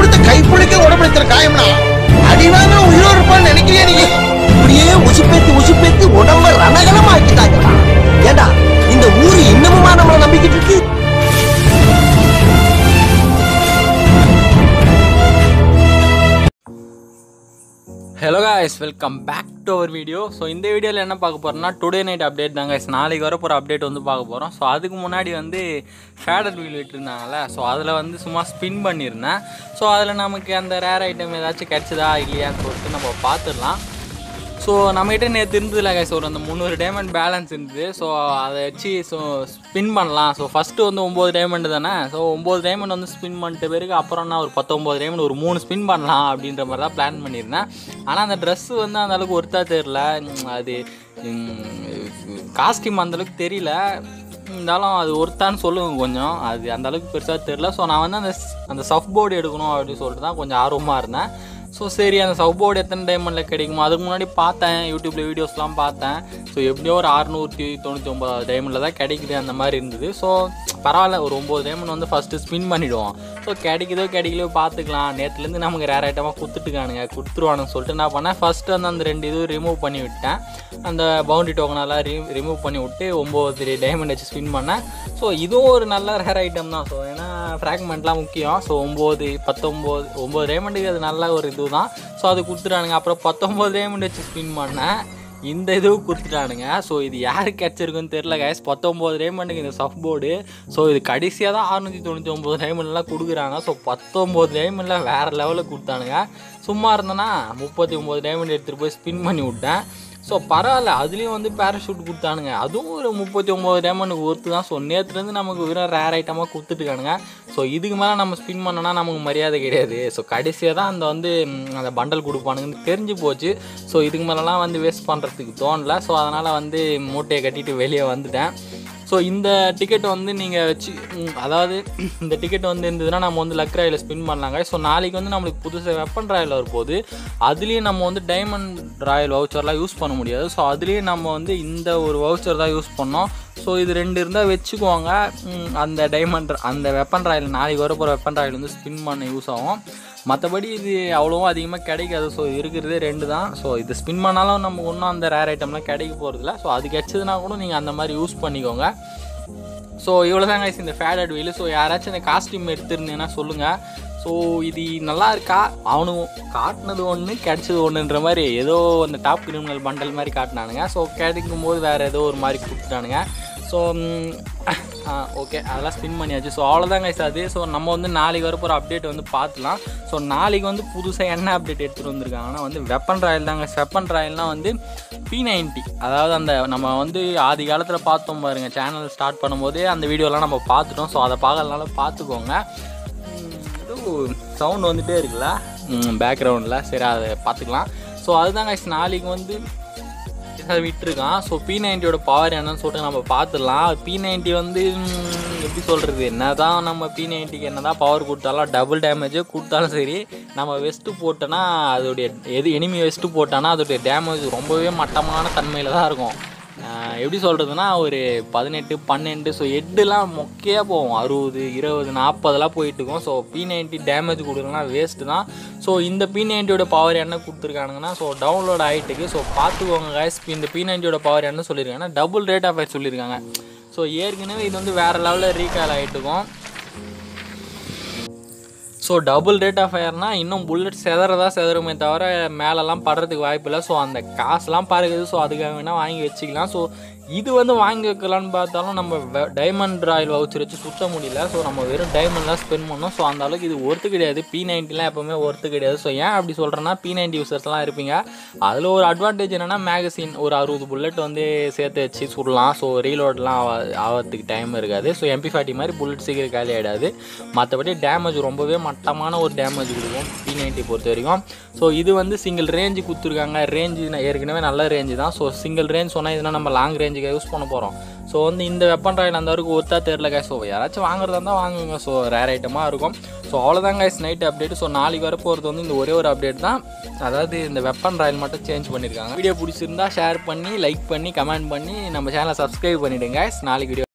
கொடுத்து கைப்புளிக்க உடம்புல காயம்னா அடிவாங்க உயிரோடு இருப்பான்னு நினைக்கிறியா நீ இப்படியே உசுப்பேத்தி உசுப்பேத்தி உடம்ப ரணகலமா ஆக்கிட்டாங்கடா ஏண்டா இந்த ஊரு இன்னமுமா நம்மள நம்பிக்கிட்டு இருக்கு hello guys welcome back to our video so இந்த வீடியோவில் என்ன பார்க்க போகிறோம்னா டுடே நைட் அப்டேட் தான் guys நாளைக்கு வர போகிற அப்டேட் வந்து பார்க்க போகிறோம் ஸோ அதுக்கு முன்னாடி வந்து ஃபேடர் வீல் விட்டுருந்தாங்கல்ல ஸோ அதில் வந்து சும்மா ஸ்பின் பண்ணியிருந்தேன் ஸோ அதில் நமக்கு அந்த ரேர் ஐட்டம் ஏதாச்சும் கிடச்சிதா இல்லையான்னு சொல்லிட்டு நம்ம பார்த்துடலாம் ஸோ நம்மகிட்ட நேற்று இருந்ததுல கைஸ் ஒரு அந்த முந்நூறு டைமண்ட் பேலன்ஸ் இருந்தது ஸோ அதை வச்சு ஸோ ஸ்பின் பண்ணலாம் ஸோ ஃபஸ்ட்டு வந்து ஒம்பது டைமண்ட் தானே ஸோ ஒம்பது டைமண்ட் வந்து ஸ்பின் பண்ணிட்ட பிறகு அப்புறம் நான் ஒரு பத்தொம்பது டைமண்ட் ஒரு மூணு ஸ்பின் பண்ணலாம் அப்படின்ற மாதிரி தான் பிளான் பண்ணியிருந்தேன் ஆனால் அந்த ட்ரெஸ்ஸு வந்து அந்த அளவுக்கு ஒருத்தா தெரில உம், அது காஸ்டியூம் அந்தளவுக்கு தெரியல இருந்தாலும் அது ஒருத்தான்னு சொல்லுங்க கொஞ்சம் அது அந்த அளவுக்கு பெருசாக தெரில ஸோ நான் வந்து அந்த அந்த சஃப் போர்டு எடுக்கணும் அப்படின்னு சொல்லிட்டு தான் கொஞ்சம் ஆர்வமாக இருந்தேன் ஸோ சரி அந்த சஃப் போர்டு எத்தனை டைமண்டில் கிடைக்குமோ அதுக்கு முன்னாடி பார்த்தேன் யூடியூப்பில் வீடியோஸ்லாம் பார்த்தேன் ஸோ எப்படியோ ஒரு அறுநூற்றி தொண்ணூற்றி ஒம்பது டைமண்டில் தான் கிடைக்குது அந்த மாதிரி இருந்தது ஸோ பரவாயில்ல ஒரு ஒம்பது டைமண்ட் வந்து ஃபஸ்ட்டு ஸ்பின் பண்ணிவிடுவோம் ஸோ கிடைக்குதோ கிடைக்கலையோ பார்த்துக்கலாம் நேற்றுலேருந்து நமக்கு ரேர் ஐட்டமாக கொடுத்துட்டுக்கானுங்க கொடுத்துருவானுங்க சொல்லிட்டு என்ன பண்ணேன் ஃபஸ்ட்டு வந்து அந்த ரெண்டு இதுவும் ரிமூவ் பண்ணி விட்டேன் அந்த பவுண்டரி டோக்கனெல்லாம் ரி ரிமூவ் பண்ணி விட்டு ஒம்பது டைமண்ட் வச்சு ஸ்பின் பண்ணேன் ஸோ இதுவும் ஒரு நல்ல ரேர் ஐட்டம் தான் ஸோ ஏன்னா ஃப்ராக்மெண்ட்லாம் முக்கியம் ஸோ ஒம்பது பத்தொம்போது ஒம்பது டைமண்டுக்கு அது நல்ல ஒரு இது தான் ஸோ அது கொடுத்துட்டானுங்க அப்புறம் பத்தொம்பது டைமண்ட் வச்சு ஸ்பின் பண்ணேன் இந்த இதுவும் கொடுத்துட்டானுங்க ஸோ இது யாருக்கு கிடச்சிருக்குன்னு தெரில கைஸ் பத்தொம்போது டைமண்டுக்கு இந்த சஃப் போர்டு ஸோ இது கடைசியாக தான் அறுநூற்றி தொண்ணூற்றி ஒம்பது டைமண்ட்லாம் கொடுக்குறாங்க ஸோ பத்தொம்போது டைமண்டில் வேறு லெவலில் கொடுத்தானுங்க சும்மா இருந்தேன்னா முப்பத்தி ஒம்பது டைமண்ட் எடுத்துகிட்டு போய் ஸ்பின் பண்ணி விட்டேன் ஸோ பரவாயில்ல அதுலேயும் வந்து பேராஷூட் கொடுத்தானுங்க அதுவும் ஒரு முப்பத்தி ஒம்பது டைமண்டுக்கு ஒர்த்து தான் ஸோ நேற்றுலேருந்து நமக்கு வெறும் ரேர் ஐட்டமாக கொடுத்துட்டுருக்கானுங்க ஸோ இதுக்கு மேலே நம்ம ஸ்பின் பண்ணோன்னா நமக்கு மரியாதை கிடையாது ஸோ கடைசியாக தான் அந்த வந்து ம், அந்த பண்டல் கொடுப்பானுங்கன்னு தெரிஞ்சு போச்சு ஸோ இதுக்கு மேலெலாம் வந்து வேஸ்ட் பண்ணுறதுக்கு தோணல ஸோ அதனால் வந்து மூட்டையை கட்டிட்டு வெளியே வந்துட்டேன் ஸோ இந்த டிக்கெட் வந்து நீங்கள் வச்சு ம், அதாவது இந்த டிக்கெட் வந்து இருந்ததுன்னா நம்ம வந்து லக் ராயில் ஸ்பின் பண்ணலாங்க ஸோ நாளைக்கு வந்து நம்மளுக்கு புதுசாக வெப்பன் ராயில் வரும்போது அதுலேயும் நம்ம வந்து டைமண்ட் ராயல் வவுச்சர்லாம் யூஸ் பண்ண முடியாது ஸோ அதுலேயும் நம்ம வந்து இந்த ஒரு வவுச்சர் தான் யூஸ் பண்ணோம் ஸோ இது ரெண்டு இருந்தால் வச்சுக்குவாங்க ம், அந்த டைமண்ட் அந்த வெப்பன் ராயில் நாளைக்கு வர போகிற வெப்பன் ராயில் வந்து ஸ்பின் பண்ண யூஸ் ஆகும் மற்றபடி இது அவ்வளோவா அதிகமாக கிடைக்காது ஸோ இருக்கிறதே ரெண்டு தான் ஸோ இது ஸ்பின் பண்ணாலும் நம்ம ஒன்றும் அந்த ரேர் ஐட்டம்லாம் கிடைக்க போகிறதில்ல ஸோ அது கிடச்சதுன்னா கூட நீங்கள் அந்த மாதிரி யூஸ் பண்ணிக்கோங்க ஸோ இவ்வளோ தான் guys இந்த ஃபேடட் வீல் ஸோ யாராச்சும் இந்த காஸ்டியூம் எடுத்திருந்தீங்கன்னா சொல்லுங்கள் ஸோ இது நல்லா இருக்கா அவனும் காட்டினது ஒன்று கிடைச்சது ஒன்றுன்ற மாதிரி ஏதோ அந்த டாப் கிரிமினல் பண்டல் மாதிரி காட்டினானுங்க ஸோ கிடைக்கும் போது வேறு ஏதோ ஒரு மாதிரி கொடுத்துட்டானுங்க ஸோ ஓகே அதெல்லாம் ஸ்பின் பண்ணியாச்சு ஸோ அவ்வளோதான் கைஸ் அது ஸோ நம்ம வந்து நாளைக்கு வர போகிற அப்டேட் வந்து பார்த்துலாம் ஸோ நாளைக்கு வந்து புதுசாக என்ன அப்டேட் எடுத்துகிட்டு வந்திருக்காங்கன்னா வந்து வெப்பன் ராயல் தாங்க வெப்பன் ராயல்னால் வந்து பி நைன்ட்டி அதாவது அந்த நம்ம வந்து ஆதி காலத்தில் பார்த்தோம் பாருங்க சேனல் ஸ்டார்ட் பண்ணும்போதே அந்த வீடியோலாம் நம்ம பார்த்துட்டோம் ஸோ அதை பார்க்கறதுனால பார்த்துக்கோங்க உம், ஏதோ சவுண்ட் வந்துட்டே இருக்குல்ல பேக்ரவுண்டில் சரி அதை பார்த்துக்கலாம் ஸோ அதுதான் guys நாளைக்கு வந்து அதை விட்டுருக்கான் ஸோ பி நைன்ட்டியோட பவர் என்னன்னு சொல்லிட்டு நம்ம பார்த்துடலாம் பி நைன்ட்டி வந்து ம், எப்படி சொல்கிறது என்ன தான் நம்ம பி நைன்ட்டிக்கு என்ன தான் பவர் கொடுத்தாலும் டபுள் டேமேஜே கொடுத்தாலும் சரி நம்ம வெஸ்ட்டு போட்டோன்னா அதோடைய எது எனிமி வெஸ்ட்டு போட்டோன்னா அதோடைய டேமேஜ் ரொம்பவே மட்டமான தன்மையில் தான் இருக்கும் ஆஹ் எப்படி சொல்கிறதுனா ஒரு பதினெட்டு பன்னெண்டு ஸோ எட்டுலாம் மொக்கையாக போகும் அறுபது இருபது நாற்பதெல்லாம் போயிட்டு இருக்கும் ஸோ பி நைன்ட்டி டேமேஜ் கொடுக்கலாம் வேஸ்ட்டு தான் ஸோ இந்த பி நைன்ட்டியோட பவர் என்ன கொடுத்துருக்கானுங்கன்னா ஸோ டவுன்லோட் ஆகிட்டுக்கு ஸோ பார்த்துக்கோங்க guys இந்த பி நைன்ட்டியோட பவர் என்ன சொல்லியிருக்காங்கன்னா டபுள் ரேட் ஆஃப் ஃபயர் சொல்லியிருக்காங்க ஸோ ஏற்கனவே இது வந்து வேறு லெவலில் ரீகால் ஆகிட்டுக்கும் ஸோ டபுள் ரேட் ஆஃப் ஃபயர்னா இன்னும் புல்லட் செதறதா செதறுமே தவிர மேலெல்லாம் படுறதுக்கு வாய்ப்பு இல்லை ஸோ அந்த காசுலாம் பறக்குது ஸோ அதுக்காக வேணால் வாங்கி வச்சுக்கலாம் ஸோ இது வந்து வாங்கி வைக்கலான்னு பார்த்தாலும் நம்ம டைமண்ட் ராயல் வவுச்சர் வச்சு சுற்ற முடியல ஸோ நம்ம வெறும் டைமண்ட் தான் ஸ்பெண்ட் பண்ணோம் ஸோ அந்த அளவுக்கு இது ஒர்த்து கிடையாது பி நைன்ட்டிலாம் எப்போவுமே ஒர்த்து கிடையாது ஸோ ஏன் அப்படி சொல்கிறேன்னா பி நைன்ட்டி யூசர்ஸ்லாம் இருப்பீங்க அதில் ஒரு அட்வான்டேஜ் என்னென்னா மேகசின் ஒரு அறுபது புல்லட் வந்து சேர்த்து வச்சு சுடலாம் ஸோ ரீலோட்லாம் ஆவ ஆகிறதுக்கு டைம் இருக்காது ஸோ எம்பி ஃபார்ட்டி மாதிரி புல்லட் சீக்கிரம் காலி ஆகிடாது மற்றபடி டேமேஜ் ரொம்பவே மட்டமான ஒரு டேமேஜ் கொடுக்கும் பி நைன்ட்டி பொறுத்த வரைக்கும் ஸோ இது வந்து சிங்கிள் ரேஞ்சு கொடுத்துருக்காங்க ரேஞ்சு ஏற்கனவே நல்ல ரேஞ்சு தான் ஸோ சிங்கிள் ரேஞ்ச் சொன்னால் இதுனா நம்ம லாங் ரேஞ்சுக்கு யூஸ் பண்ண போகிறோம் ஸோ வந்து இந்த வெப்பன் ராயல் அந்த வரைக்கும் ஒத்தா தெரிலங்க ஸோ யாராச்சும் வாங்குறதா இருந்தால் வாங்குங்க ஸோ ரேர் ஐட்டமாக இருக்கும் ஸோ அவ்வளோதான் கைஸ் நைட் அப்டேட் ஸோ நாளைக்கு வர போகிறது வந்து இந்த ஒரே ஒரு அப்டேட் தான் அதாவது இந்த வெப்பன் ராயல் மட்டும் சேஞ்ச் பண்ணியிருக்காங்க வீடியோ பிடிச்சிருந்தா ஷேர் பண்ணி லைக் பண்ணி கமெண்ட் பண்ணி நம்ம சேனலை சப்ஸ்கிரைப் பண்ணிவிடுங்க நாளைக்கு வீடியோ